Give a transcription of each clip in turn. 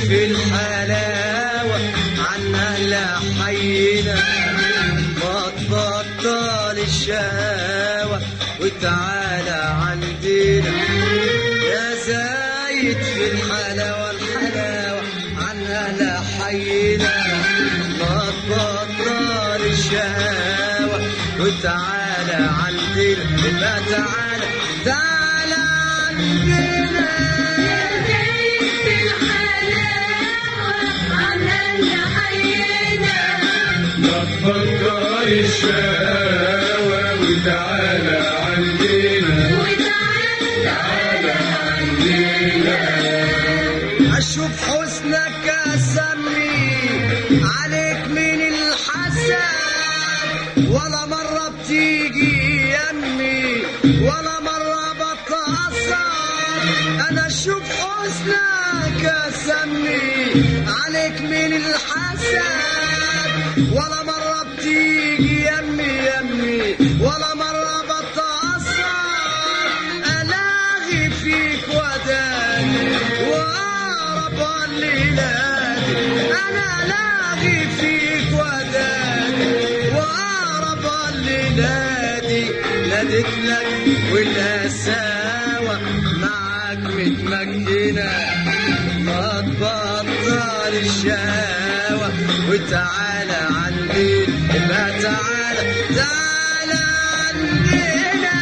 في الحلاوة عن أهل حينا ما تبطل الشهوة وتعالى عندنا يا زايد في الحلاوة الحلاوة عن أهل حينا ما تبطل الشهوة وتعالى عندنا يبقى تعالى تعالى عندنا تفكر الشهوة وتعالى عندنا تعالى عندنا اشوف حسنك اسمي عليك من الحسن ولا مرة بتيجي يمي ولا مرة بتأثر انا اشوف حسنك اسمي عليك من الحسن ولا مرة بتيجي يمي يمي ولا مرة بتأثر الاغي فيك وداني واقرب الليلات انا لاغي فيك وداني واقرب الليلات ناديت لك والقساوة معاك متمكنة ما تبطل الشهوة وتعالى عندي ما تعالى تعالى عندنا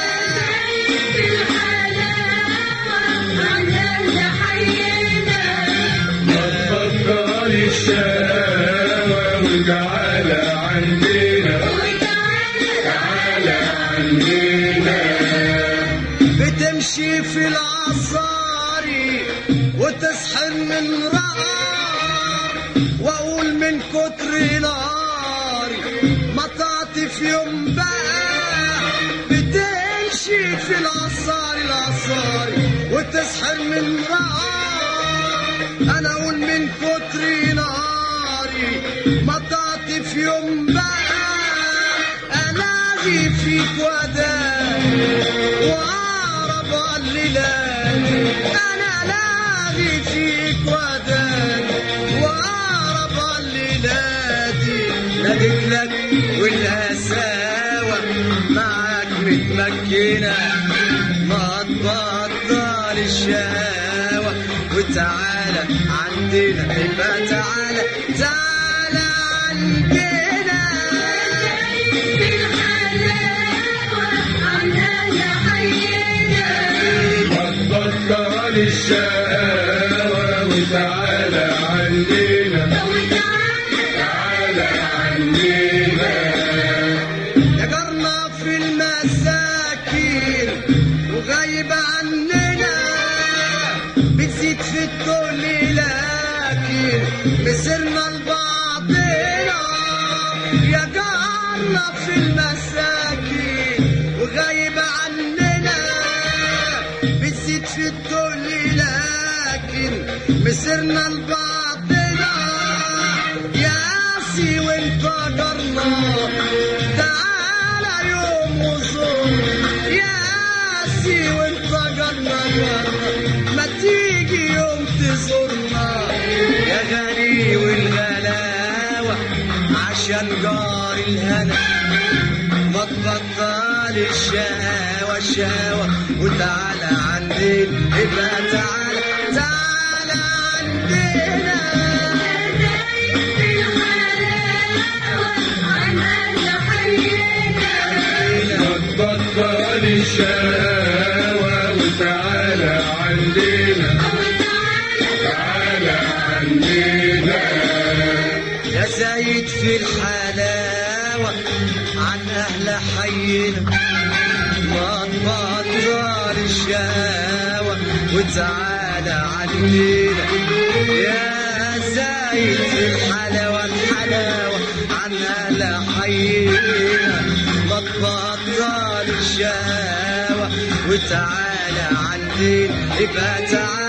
تفكر الشهوة وتعالى عندنا تعالى عندنا بتمشي في العصاري وتسحر من رقار واقول من كتر ناري ما تعطي في يوم بقى بتمشي في العصاري العصاري وتسحر من رقار انا اقول من كتر ناري ما تعطي في يوم بقى الاغي فيك وداني واقرب الليلات انا لاغي فيك وداني واقرب الليلات ناديت لك والقساوة معاك متمكنة ما تبطل الشهوة وتعالى عندنا يبقى تعالى تعالى عندنا تفكر الشهوة وتعالى عندنا تعالى عندنا يا جارنا في المساكين وغايب عننا بتزيد في التقل لكن مسرنا لبعضنا يا جارنا في المساكين وغايب عننا بتزيد في التقل لكن مسرنا لبعضنا يا قاسي وانت جرنا تعالى يوم وزور يا قاسي وانت جرنا جرنا ما تيجي يوم تزورنا يا غني والغلاوة عشان جار الهنا ما تبطل الشهوة الشهوة وتعالى عندنا يبقى تعالى تعالى عندنا تفكر الشهوة وتعالى عندنا تعالى عندنا يا زايد في الحلاوة عن أهل حينا ما تبطل الشهوة وتعالى عندنا يا زايد في الحلاوة الحلاوة عن أهل حينا ما تبطل الشهوة وتعالى عندنا يبقى تعالى